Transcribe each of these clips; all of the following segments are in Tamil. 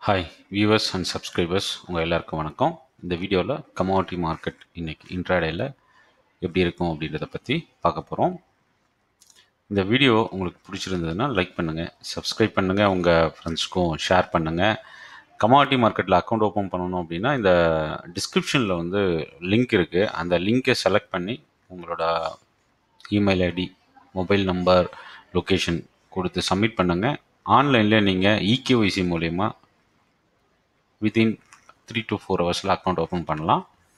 ஹாய் வியூவர்ஸ் அண்ட் சப்ஸ்கிரைபர்ஸ் உங்கள் எல்லாருக்கும் வணக்கம் இந்த வீடியோவில் கமாடிட்டி மார்க்கெட் இன்னைக்கு இன்ட்ராடேயில் எப்படி இருக்கும் அப்படின்றத பற்றி பார்க்க போகிறோம் இந்த வீடியோ உங்களுக்கு பிடிச்சிருந்ததுன்னா லைக் பண்ணுங்கள் சப்ஸ்கிரைப் பண்ணுங்கள் உங்கள் ஃப்ரெண்ட்ஸ்க்கும் ஷேர் பண்ணுங்கள் கமாடிட்டி மார்க்கெட்டில் அக்கௌண்ட் ஓப்பன் பண்ணணும் அப்படின்னா இந்த டிஸ்கிரிப்ஷனில் வந்து லிங்க் இருக்குது அந்த லிங்க்கை செலக்ட் பண்ணி உங்களோட email ID mobile number location கொடுத்து சப்மிட் பண்ணுங்கள் ஆன்லைனில் நீங்கள் இகேஒய்சி மூலயமா வித்தின் த்ரீ டு ஃபோர் ஹவர்ஸில் அக்கௌண்ட் ஓப்பன் பண்ணலாம்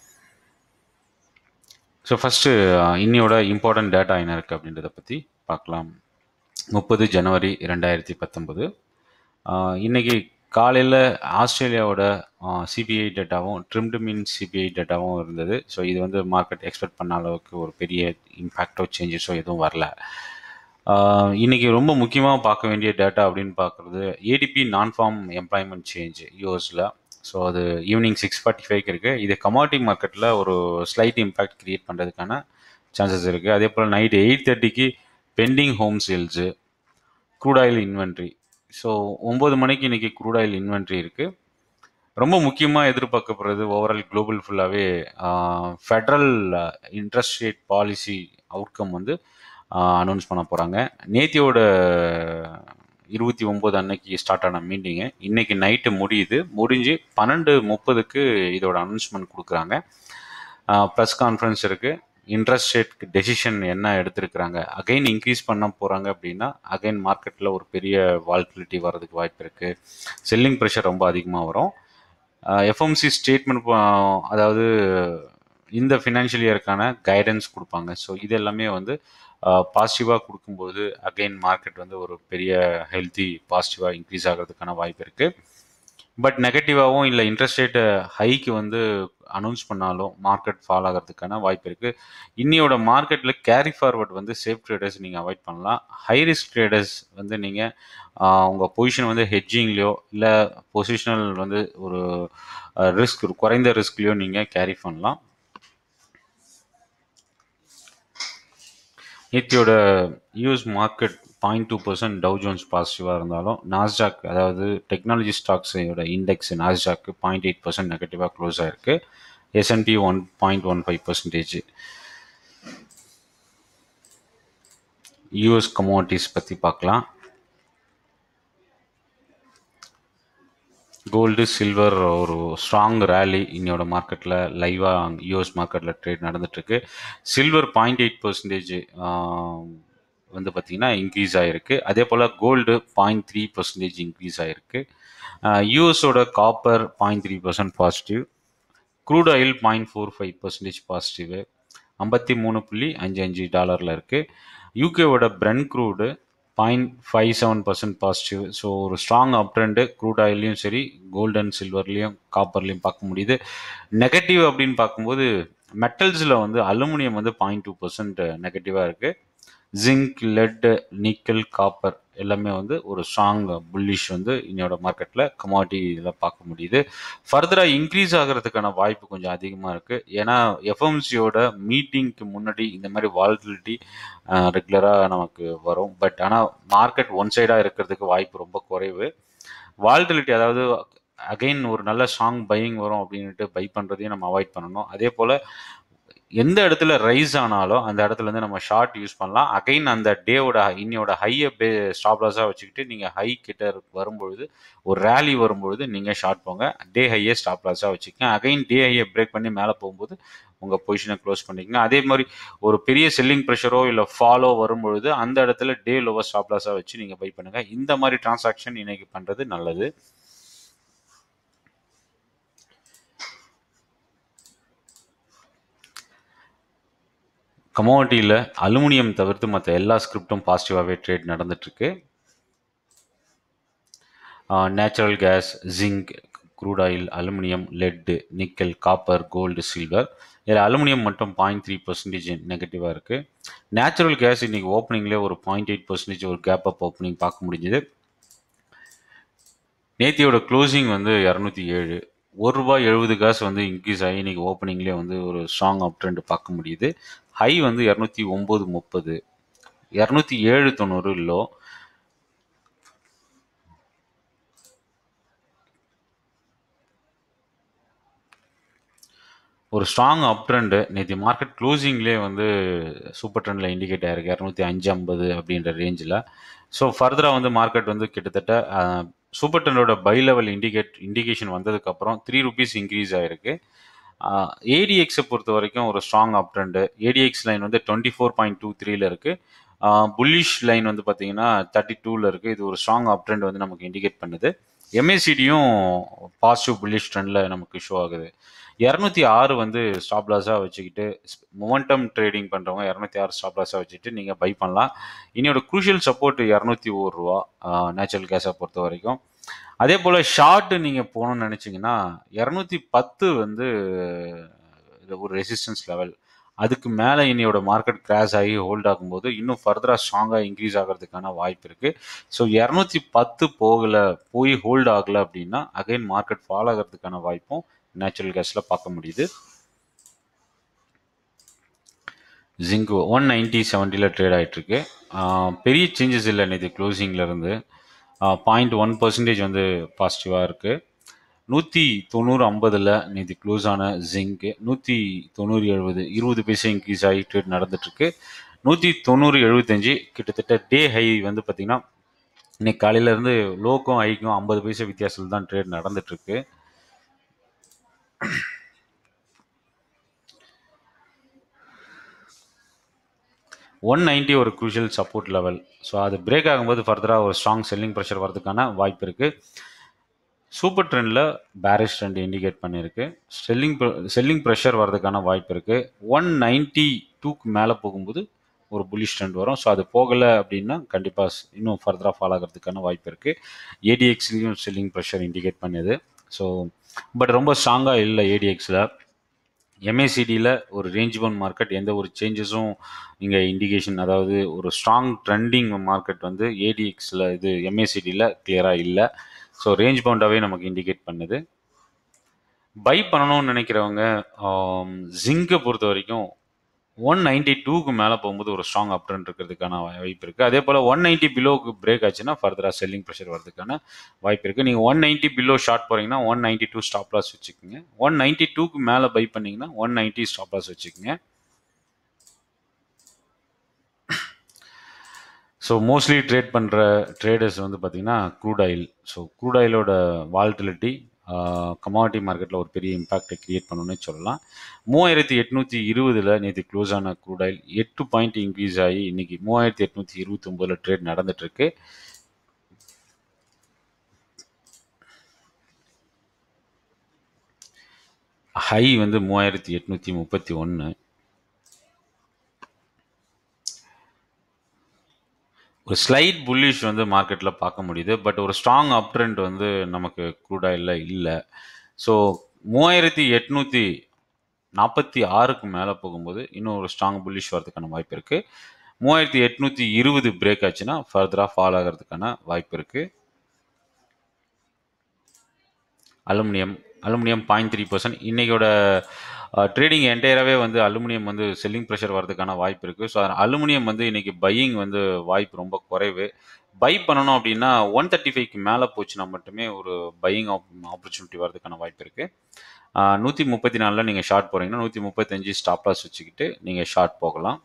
ஸோ ஃபஸ்ட்டு இன்னையோட இம்பார்ட்டன்ட் டேட்டா என்ன இருக்குது அப்படின்றத பற்றி பார்க்கலாம் முப்பது ஜனவரி ரெண்டாயிரத்தி பத்தொம்பது இன்றைக்கி காலையில் ஆஸ்திரேலியாவோட சிபிஐ டேட்டாவும் ட்ரிம்டு மீன் சிபிஐ டேட்டாவும் இருந்தது ஸோ இது வந்து மார்க்கெட் எக்ஸ்பெக்ட் பண்ண அளவுக்கு ஒரு பெரிய இம்பேக்டோ சேஞ்சஸோ எதுவும் வரல இன்றைக்கி ரொம்ப முக்கியமாக பார்க்க வேண்டிய டேட்டா அப்படின்னு பார்க்குறது ADP non farm employment change யூஎஸில் ஸோ அது ஈவினிங் சிக்ஸ் ஃபார்ட்டி ஃபைவ்க்கு இருக்குது இது கமாடிட்டி மார்க்கெட்டில் ஒரு ஸ்லைட் இம்பேக்ட் க்ரியேட் பண்ணுறதுக்கான சான்சஸ் இருக்குது அதே போல் நைட் எயிட் தேர்ட்டிக்கு pending home sales crude oil inventory so ஒம்பது மணிக்கு இன்றைக்கி க்ரூட் ஆயில் இன்வென்ட்ரி இருக்குது ரொம்ப முக்கியமாக எதிர்பார்க்கப்படுறது ஓவரால் குளோபல் ஃபுல்லாகவே federal interest rate policy outcome வந்து அனௌன்ஸ் பண்ண போகிறாங்க நேத்தியோட இருபத்தி ஒம்பது அன்னைக்கு ஸ்டார்ட் ஆன மீட்டிங்கு இன்றைக்கி நைட்டு முடியுது முடிஞ்சு பன்னெண்டு முப்பதுக்கு இதோட அனௌன்ஸ்மெண்ட் கொடுக்குறாங்க ப்ரெஸ் கான்ஃபரன்ஸ் இருக்குது இன்ட்ரெஸ்ட் ரேட் டெசிஷன் என்ன எடுத்திருக்கிறாங்க அகைன் இன்க்ரீஸ் பண்ண போகிறாங்க அப்படின்னா அகைன் மார்க்கெட்டில் ஒரு பெரிய வால்டிலிட்டி வர்றதுக்கு வாய்ப்பு இருக்குது செல்லிங் ப்ரெஷர் ரொம்ப அதிகமாக வரும் எஃப்எம்சி ஸ்டேட்மெண்ட் அதாவது இந்த ஃபினான்ஷியல் இயருக்கான கைடன்ஸ் கொடுப்பாங்க ஸோ இது எல்லாமே வந்து பாசிட்டிவாக கொடுக்கும்போது அகெயின் மார்க்கெட் வந்து ஒரு பெரிய ஹெல்த்தி பாசிட்டிவாக இன்க்ரீஸ் ஆகிறதுக்கான வாய்ப்பு இருக்குது பட் நெகட்டிவாகவும் இல்லை இன்ட்ரெஸ்ட் ரேட்டு ஹைக்கு வந்து அனௌன்ஸ் பண்ணாலும் மார்க்கெட் ஃபால் ஆகிறதுக்கான வாய்ப்பு இருக்குது இன்னியோட மார்க்கெட்டில் கேரி ஃபார்வர்ட் வந்து சேஃப் ட்ரேடர்ஸ் நீங்கள் அவாய்ட் பண்ணலாம் ஹை ரிஸ்க் ட்ரேடர்ஸ் வந்து நீங்கள் உங்கள் பொசிஷன் வந்து ஹெட்ஜிங்லேயோ இல்லை பொசிஷனல் வந்து ஒரு ரிஸ்க் குறைந்த ரிஸ்க்லேயோ நீங்கள் கேரி பண்ணலாம் நேத்தியோட US market point two percent Dow Jones பாசிட்டிவாக இருந்தாலும் நாஸ்டாக் அதாவது டெக்னாலஜி ஸ்டாக்ஸோட index Nasdaq point eight percent நெகட்டிவாக க்ளோஸ் ஆகிருக்கு S and P one point one five percentage US commodities பற்றி பார்க்கலாம் கோல்டு சில்வர் ஒரு ஸ்ட்ராங் ரேலி இன்னையோட மார்க்கெட்டில் லைவாக யூஎஸ் மார்க்கெட்டில் ட்ரேட் நடந்துட்டுருக்கு சில்வர் பாயிண்ட் எயிட் பர்சன்டேஜ் வந்து பார்த்திங்கன்னா இன்க்ரீஸ் ஆகிருக்கு அதே போல் gold point three percentage increase ஆகிருக்கு யூஎஸோட copper point three percent positive crude oil point four five percentage positive ஐம்பத்தி மூணு புள்ளி அஞ்சு அஞ்சு டாலரில் இருக்குது யூகேவோட brent crude point five seven percent positive so ஒரு ஸ்ட்ராங் அப் ட்ரெண்டு க்ரூட் ஆயிலையும் சரி கோல்டு அண்ட் சில்வர்லேயும் காப்பர்லேயும் பார்க்க முடியுது நெகட்டிவ் அப்படின்னு பார்க்கும்போது மெட்டல்ஸில் வந்து அலுமினியம் வந்து பாயிண்ட் டூ பர்சன்ட் நெகட்டிவாக இருக்குது ஜிங்க் லெட் நிக்கல் காப்பர் எல்லாமே வந்து ஒரு ஸ்ட்ராங் புல்லிஷ் வந்து இன்னையோட மார்க்கெட்டில் கமாடிட்டி இதில் பார்க்க முடியுது ஃபர்தராக இன்க்ரீஸ் ஆகிறதுக்கான வாய்ப்பு கொஞ்சம் அதிகமாக இருக்குது ஏன்னா எஃப்எம்சியோட மீட்டிங்க்கு முன்னாடி இந்த மாதிரி வால்டிலிட்டி ரெகுலராக நமக்கு வரும் பட் ஆனால் மார்க்கெட் ஒன் சைடாக இருக்கிறதுக்கு வாய்ப்பு ரொம்ப குறைவு வால்டிலிட்டி அதாவது அகைன் ஒரு நல்ல ஸ்ட்ராங் பையிங் வரும் அப்படின்ட்டு பை பண்ணுறதையும் நம்ம அவாய்ட் பண்ணணும் அதே போல் எந்த இடத்துல ரைஸ் ஆனாலும் அந்த இடத்துல வந்து நம்ம ஷார்ட் யூஸ் பண்ணலாம் அகைன் அந்த டேவோட இன்னையோட ஹையை பே ஸ்டாப் லாஸாக வச்சுக்கிட்டு நீங்கள் ஹை கிட்ட வரும்பொழுது ஒரு ரேலி வரும்பொழுது நீங்கள் ஷார்ட் போங்க டே ஹையே ஸ்டாப் லாஸாக வச்சுக்கங்க அகைன் டே ஹையை பிரேக் பண்ணி மேலே போகும்போது உங்கள் பொசிஷனை க்ளோஸ் பண்ணிக்கங்க அதே மாதிரி ஒரு பெரிய செல்லிங் ப்ரெஷரோ இல்லை ஃபாலோ வரும்பொழுது அந்த இடத்துல டே லோவர் ஸ்டாப் லாஸாக வச்சு நீங்கள் பை பண்ணுங்கள் இந்த மாதிரி டிரான்சாக்ஷன் இன்னைக்கு பண்ணுறது நல்லது கமோடிட்டியில் அலுமினியம் தவிர்த்து மற்ற எல்லா ஸ்கிரிப்டும் பாசிட்டிவாகவே ட்ரேட் நடந்துட்டுருக்கு natural gas zinc crude oil aluminium lead nickel copper gold silver இதில் அலுமினியம் மட்டும் பாயிண்ட் த்ரீ பர்சன்டேஜ் நெகட்டிவாக இருக்குது நேச்சுரல் கேஸ் இன்றைக்கி ஓப்பனிங்லேயே ஒரு பாயிண்ட் எயிட் பர்சன்டேஜ் ஒரு கேப் அப் ஓப்பனிங் பார்க்க முடிஞ்சுது நேத்தியோட க்ளோசிங் வந்து இரநூத்தி ஏழு ஒரு ரூபாய் எழுபது காசு வந்து இன்க்ரீஸ் ஆகி இன்றைக்கி ஓப்பனிங்லேயே வந்து ஒரு ஸ்ட்ராங் அப் ட்ரெண்ட் பார்க்க முடியுது ஹை வந்து இரநூத்தி ஒம்பது முப்பது இரநூத்தி ஏழு தொண்ணூறு லோ ஒரு ஸ்ட்ராங் அப் ட்ரெண்டு நேற்று மார்க்கெட் க்ளோசிங்லேயே வந்து சூப்பர் ட்ரெண்டில் இண்டிகேட் ஆயிருக்கு இரநூத்தி அஞ்சு ஐம்பது அப்படின்ற ரேஞ்சில் ஸோ ஃபர்தராக வந்து மார்க்கெட் வந்து கிட்டத்தட்ட சூப்பர் ட்ரெண்டோட பை லெவல் இண்டிகேட் இண்டிகேஷன் வந்ததுக்கப்புறம் த்ரீ ருபீஸ் இன்க்ரீஸ் ஆயிருக்கு ஏடிஎக்ஸை பொறுத்த வரைக்கும் ஒரு strong up trend ADX line வந்து டுவெண்ட்டி ஃபோர் பாயிண்ட் டூ த்ரீல இருக்குது புல்லிஷ் லைன் வந்து பார்த்தீங்கன்னா தேர்ட்டி டூவில் இருக்குது இது ஒரு ஸ்ட்ராங் அப் ட்ரெண்ட் வந்து நமக்கு இண்டிகேட் பண்ணுது எம்ஏசிடியும் பாசிட்டிவ் புல்லிஷ் ட்ரெண்டில் நமக்கு ஷோ ஆகுது இரநூத்தி ஆறு வந்து ஸ்டாப் லாஸாக வச்சுக்கிட்டு மொமெண்டம் ட்ரேடிங் பண்ணுறவங்க இரநூத்தி ஆறு ஸ்டாப் லாஸாக வச்சுட்டு நீங்கள் பை பண்ணலாம் இன்னையோட குரூஷியல் சப்போர்ட் இரநூத்தி ஒரு ரூபா நேச்சுரல் கேஸை பொறுத்த வரைக்கும் அதே போல் ஷார்ட்டு நீங்கள் போகணும்னு நினச்சிங்கன்னா இரநூத்தி பத்து வந்து ஒரு ரெசிஸ்டன்ஸ் லெவல் அதுக்கு மேலே இன்னையோட மார்க்கெட் கிராஷ் ஆகி ஹோல்ட் ஆகும்போது இன்னும் ஃபர்தராக ஸ்ட்ராங்காக இன்க்ரீஸ் ஆகிறதுக்கான வாய்ப்பு இருக்குது ஸோ இரநூத்தி பத்து போகலை போய் ஹோல்ட் ஆகலை அப்படின்னா அகைன் மார்க்கெட் ஃபால் ஆகிறதுக்கான வாய்ப்பும் நேச்சுரல் கேஸில் பார்க்க முடியுது ஜிங்கு ஒன் நைன்ட்டி செவன்ட்டியில் ட்ரேட் ஆகிட்டுருக்கு பெரிய சேஞ்சஸ் இல்லை நேற்று க்ளோசிங்லேருந்து பாயிண்ட் ஒன் பர்சன்டேஜ் வந்து பாசிட்டிவாக இருக்குது நூற்றி தொண்ணூறு ஐம்பதில் நேற்று க்ளோஸ் ஆன ஜிங்கு நூற்றி தொண்ணூறு எழுபது இருபது பைசா இன்க்ரீஸ் ஆகி ட்ரேட் நடந்துட்டுருக்கு நூற்றி தொண்ணூறு எழுபத்தஞ்சி கிட்டத்தட்ட டே ஹை வந்து பார்த்திங்கன்னா இன்னைக்கு காலையிலேருந்து லோக்கும் ஹைக்கும் ஐம்பது பைசா வித்தியாசத்தில் தான் ட்ரேட் நடந்துட்டுருக்கு ஒன் நைன்ட்டி ஒரு குரூஷியல் சப்போர்ட் லெவல் ஸோ அது பிரேக் ஆகும்போது ஃபர்தராக ஒரு ஸ்ட்ராங் செல்லிங் ப்ரெஷர் வரதுக்கான வாய்ப்பு இருக்குது சூப்பர் ட்ரெண்டில் பேரிஷ் ட்ரெண்ட் இண்டிகேட் பண்ணியிருக்கு செல்லிங் செல்லிங் ப்ரெஷர் வரதுக்கான வாய்ப்பு இருக்குது ஒன் நைன்ட்டி டூக்கு மேலே போகும்போது ஒரு புலிஷ் ட்ரெண்ட் வரும் ஸோ அது போகலை அப்படின்னா கண்டிப்பாக இன்னும் ஃபர்தராக ஃபாலோ ஆகிறதுக்கான வாய்ப்பு இருக்குது ஏடிஎக்ஸ்லேயும் செல்லிங் ப்ரெஷர் இண்டிகேட் பண்ணுது ஸோ பட் ரொம்ப ஸ்ட்ராங்காக இல்லை ஏடிஎக்ஸில் எம்ஏசிடியில் ஒரு ரேஞ்ச் பவுண்ட் மார்க்கெட் எந்த ஒரு சேஞ்சஸும் நீங்கள் இண்டிகேஷன் அதாவது ஒரு ஸ்ட்ராங் ட்ரெண்டிங் மார்க்கெட் வந்து ஏடிஎக்ஸில் இது எம்ஏசிடியில் கிளியராக இல்லை ஸோ ரேஞ்ச் பவுண்டாகவே நமக்கு இண்டிகேட் பண்ணுது பை பண்ணணும்னு நினைக்கிறவங்க ஜிங்கை பொறுத்த வரைக்கும் ஒன் நைன்டி டூக்கு மேலே போகும்போது ஒரு ஸ்ட்ராங் அப் ட்ரெண்ட் இருக்கிறதுக்கான வாய்ப்பு இருக்குது அதே போல் ஒன் நைன்ட்டி பிலோக்கு பிரேக் ஆச்சுன்னா ஃபர்தராக செல்லிங் ப்ரெஷர் வரதுக்கான வாய்ப்பு இருக்குது நீங்கள் ஒன் நைன்ட்டி பிலோ ஷார்ட் போகிறீங்கன்னா one ninety two stop loss வச்சுக்கோங்க ஒன் நைன்ட்டி டூக்கு மேலே பை பண்ணிங்கன்னா ஒன் நைன்ட்டி ஸ்டாப் லாஸ் வச்சுக்கோங்க ஸோ மோஸ்ட்லி ட்ரேட் பண்ணுற ட்ரேடர்ஸ் வந்து பார்த்திங்கன்னா க்ரூட் ஆயில் ஸோ க்ரூட் ஆயிலோட வால்டிலிட்டி கமாடிட்டி மார்க்கெட்டில் ஒரு பெரிய இம்பாக்டை க்ரியேட் பண்ணணும்னு சொல்லலாம் மூவாயிரத்தி எட்நூற்றி இருபதில் நேற்று க்ளோஸ் ஆன க்ரூட் ஆயில் எட்டு பாயிண்ட் இன்க்ரீஸ் ஆகி இன்னைக்கு மூவாயிரத்தி எட்நூற்றி இருபத்தொம்போதில் ட்ரேட் நடந்துட்டுருக்கு ஹை வந்து மூவாயிரத்தி எட்நூற்றி முப்பத்தி ஒன்று ஒரு ஸ்லைட் புல்லிஷ் வந்து மார்க்கெட்டில் பார்க்க முடியுது பட் ஒரு ஸ்ட்ராங் அப் ட்ரெண்ட் வந்து நமக்கு க்ரூட் ஆயிலில் இல்லை ஸோ மூவாயிரத்தி எட்நூற்றி நாற்பத்தி ஆறுக்கு மேலே போகும்போது இன்னும் ஒரு ஸ்ட்ராங் புல்லிஷ் வரதுக்கான வாய்ப்பு இருக்குது மூவாயிரத்தி எட்நூற்றி இருபது பிரேக் ஆச்சுன்னா ஃபர்தராக ஃபால் ஆகிறதுக்கான வாய்ப்பு இருக்குது aluminium aluminium point three percent இன்றைக்கோட ட்ரேடிங் என்டையராகவே வந்து அலுமினியம் வந்து செல்லிங் ப்ரெஷர் வரதுக்கான வாய்ப்பு இருக்குது ஸோ அலுமினியம் வந்து இன்றைக்கி பையிங் வந்து வாய்ப்பு ரொம்ப குறைவு பை பண்ணணும் அப்படின்னா ஒன் தேர்ட்டி ஃபைவ்க்கு மேலே போச்சுன்னா மட்டுமே ஒரு பையிங் ஆப்பர்ச்சுனிட்டி வரதுக்கான வாய்ப்பு இருக்குது நூற்றி முப்பத்தி நாலில் நீங்கள் ஷார்ட் போகிறீங்கன்னா நூற்றி முப்பத்தஞ்சு ஸ்டாப் லாஸ் வச்சுக்கிட்டு நீங்கள் ஷார்ட் போகலாம்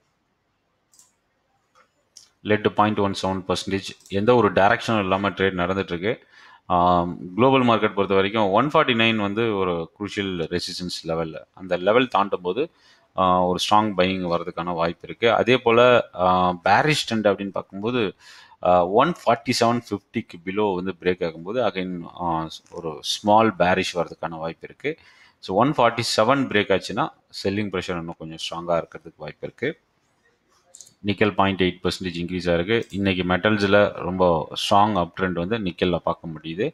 lead point one seven percentage எந்த ஒரு டைரக்ஷனும் இல்லாமல் ட்ரேட் நடந்துட்டுருக்கு குளோபல் மார்க்கெட் பொறுத்த வரைக்கும் ஒன் ஃபார்ட்டி நைன் வந்து ஒரு குரூஷியல் ரெசிஸ்டன்ஸ் லெவலில் அந்த லெவல் தாண்டும் போது ஒரு ஸ்ட்ராங் பையிங் வர்றதுக்கான வாய்ப்பு இருக்குது அதே போல் பேரிஷ் ட்ரெண்ட் அப்படின்னு பார்க்கும்போது ஒன் ஃபார்ட்டி செவன் ஃபிஃப்டிக்கு பிலோ வந்து பிரேக் ஆகும்போது அகைன் ஒரு ஸ்மால் பேரிஷ் வர்றதுக்கான வாய்ப்பு இருக்குது so one forty seven break ஆச்சுன்னா செல்லிங் ப்ரெஷர் இன்னும் கொஞ்சம் ஸ்ட்ராங்காக இருக்கிறதுக்கு வாய்ப்பு இருக்குது nickel point eight percentage increase ஆகிருக்கு இன்றைக்கி மெட்டல்ஸில் ரொம்ப ஸ்ட்ராங் அப் ட்ரெண்ட் வந்து நிக்கலில் பார்க்க முடியுது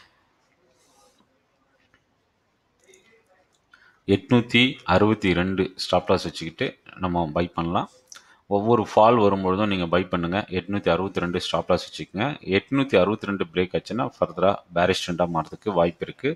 எட்நூற்றி அறுபத்தி ரெண்டு ஸ்டாப் லாஸ் வச்சுக்கிட்டு நம்ம பை பண்ணலாம் ஒவ்வொரு ஃபால் வரும்பொழுதும் நீங்கள் பை பண்ணுங்கள் எட்நூற்றி அறுபத்தி ரெண்டு ஸ்டாப் லாஸ் வச்சுக்கோங்க எட்நூற்றி அறுபத்தி ரெண்டு பிரேக் ஆச்சுன்னா ஃபர்தராக பேரிஷ் ட்ரெண்டாக மாறதுக்கு வாய்ப்பு இருக்குது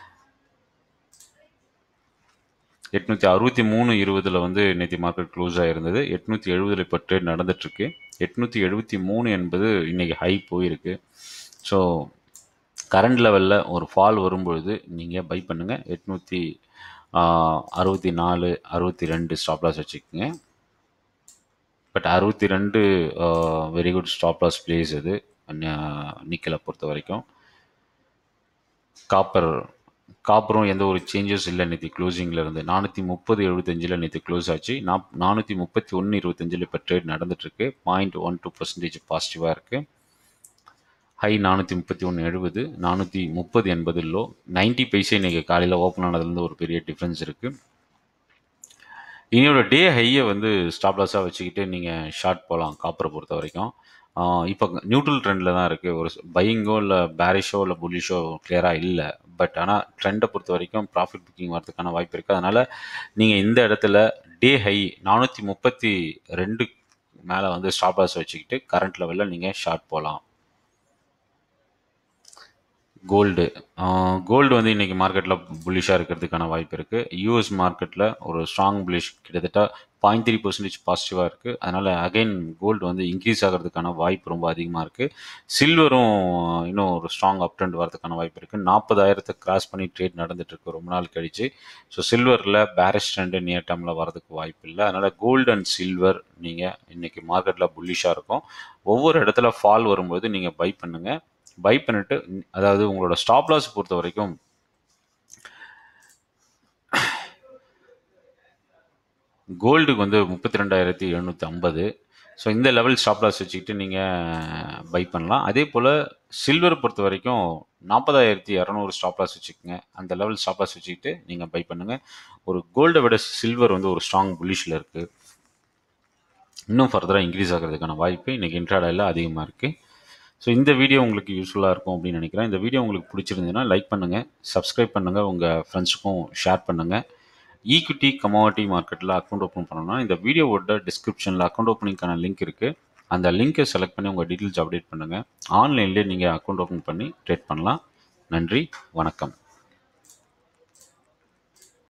எட்நூற்றி அறுபத்தி மூணு இருபதில் வந்து நேற்று மார்க்கெட் க்ளோஸ் ஆகிருந்தது எட்நூற்றி எழுபதில் இப்போ ட்ரேட் நடந்துட்டுருக்கு எட்நூற்றி எழுபத்தி மூணு என்பது இன்றைக்கி ஹை போயிருக்கு ஸோ கரண்ட் லெவலில் ஒரு ஃபால் வரும்பொழுது நீங்கள் பை பண்ணுங்கள் எட்நூற்றி அறுபத்தி நாலு அறுபத்தி ரெண்டு ஸ்டாப் லாஸ் வச்சுக்கோங்க பட் அறுபத்தி ரெண்டு very good stop loss place இது நிக்கலை பொறுத்த வரைக்கும் காப்பர் காப்பரும் எந்த ஒரு சேஞ்சஸ் இல்லை நேற்று க்ளோசிங்கில் இருந்து நானூற்றி முப்பது எழுபத்தஞ்சில் நேற்று க்ளோஸ் ஆச்சு நான் நானூற்றி முப்பத்தி ஒன்று இருபத்தஞ்சில் இப்போ ட்ரேட் நடந்துட்டுருக்கு பாயிண்ட் ஒன் டூ பர்சன்டேஜ் பாசிட்டிவாக இருக்குது ஹை நானூற்றி முப்பத்தி ஒன்று எழுபது நானூற்றி முப்பது எண்பது லோ நைன்ட்டி பைசே இன்றைக்கி காலையில் ஓப்பன் ஆனதுலேருந்து ஒரு பெரிய டிஃப்ரென்ஸ் இருக்குது இனியோட டே ஹையை வந்து ஸ்டாப் லாஸாக வச்சுக்கிட்டு நீங்கள் ஷார்ட் போகலாம் காப்பரை பொறுத்த வரைக்கும் இப்போ நியூட்ரல் ட்ரெண்டில் தான் இருக்குது ஒரு பையிங்கோ இல்லை பேரிஷோ இல்லை புல்லிஷோ கிளியராக இல்லை பட் ஆனால் ட்ரெண்டை பொறுத்த வரைக்கும் ப்ராஃபிட் புக்கிங் வரதுக்கான வாய்ப்பு இருக்குது அதனால் நீங்கள் இந்த இடத்துல டே ஹை நானூற்றி முப்பத்தி ரெண்டு மேலே வந்து ஸ்டாப் லாஸ் வச்சுக்கிட்டு கரண்ட் லெவலில் நீங்கள் ஷார்ட் போகலாம் கோல்டு கோல்டு வந்து இன்றைக்கி மார்க்கெட்டில் புல்லிஷாக இருக்கிறதுக்கான வாய்ப்பு இருக்குது யூஎஸ் மார்க்கெட்டில் ஒரு ஸ்ட்ராங் புல்லிஷ் கிட்டத்தட்ட பாயிண்ட் த்ரீ பர்சன்டேஜ் பாசிட்டிவாக இருக்குது அதனால் அகைன் கோல்டு வந்து இன்க்ரீஸ் ஆகிறதுக்கான வாய்ப்பு ரொம்ப அதிகமாக இருக்குது சில்வரும் இன்னும் ஒரு ஸ்ட்ராங் அப் ட்ரெண்ட் வரதுக்கான வாய்ப்பு இருக்குது நாற்பதாயிரத்தை கிராஸ் பண்ணி ட்ரேட் நடந்துட்டுருக்கு ரொம்ப நாள் கழிச்சு ஸோ சில்வரில் பேரிஷ் ட்ரெண்டு நியர் டேர்மில் வரதுக்கு வாய்ப்பு இல்லை அதனால் கோல்டு அண்ட் சில்வர் நீங்கள் இன்றைக்கி மார்க்கெட்டில் புல்லிஷாக இருக்கும் ஒவ்வொரு இடத்துல ஃபால் வரும்போது நீங்கள் பை பண்ணுங்கள் பை பண்ணிட்டு அதாவது உங்களோட ஸ்டாப் லாஸ் பொறுத்த வரைக்கும் கோல்டுக்கு வந்து முப்பத்தி ரெண்டாயிரத்தி எழுநூற்றி ஐம்பது ஸோ இந்த லெவல் ஸ்டாப் லாஸ் வச்சுக்கிட்டு நீங்கள் பை பண்ணலாம் அதே போல் சில்வர் பொறுத்த வரைக்கும் நாற்பதாயிரத்தி இரநூறு ஸ்டாப் லாஸ் வச்சுக்கோங்க அந்த லெவல் ஸ்டாப் லாஸ் வச்சுக்கிட்டு நீங்கள் பை பண்ணுங்கள் ஒரு கோல்டை விட சில்வர் வந்து ஒரு ஸ்ட்ராங் புல்லிஷில் இருக்குது இன்னும் ஃபர்தராக இன்க்ரீஸ் ஆகிறதுக்கான வாய்ப்பு இன்றைக்கி இன்ட்ராடையில் அதிகமாக இருக்குது ஸோ இந்த வீடியோ உங்களுக்கு யூஸ்ஃபுல்லாக இருக்கும் அப்படின்னு நினைக்கிறேன் இந்த வீடியோ உங்களுக்கு பிடிச்சிருந்ததுன்னா லைக் பண்ணுங்கள் சப்ஸ்கிரைப் பண்ணுங்கள் உங்கள் ஃப்ரெண்ட்ஸுக்கும் ஷேர் பண்ணுங்கள் ஈக்விட்டி கமாடிட்டி மார்க்கெட்டில் அக்கௌண்ட் ஓப்பன் பண்ணணும்னா இந்த வீடியோவோட டிஸ்கிரிப்ஷனில் அக்கௌண்ட் ஓப்பனிங்க்கான லிங்க் இருக்குது அந்த லிங்க்கை செலக்ட் பண்ணி உங்கள் டீட்டெயில்ஸ் அப்டேட் பண்ணுங்கள் ஆன்லைன்லேயே நீங்கள் அக்கௌண்ட் ஓப்பன் பண்ணி ட்ரேட் பண்ணலாம் நன்றி வணக்கம்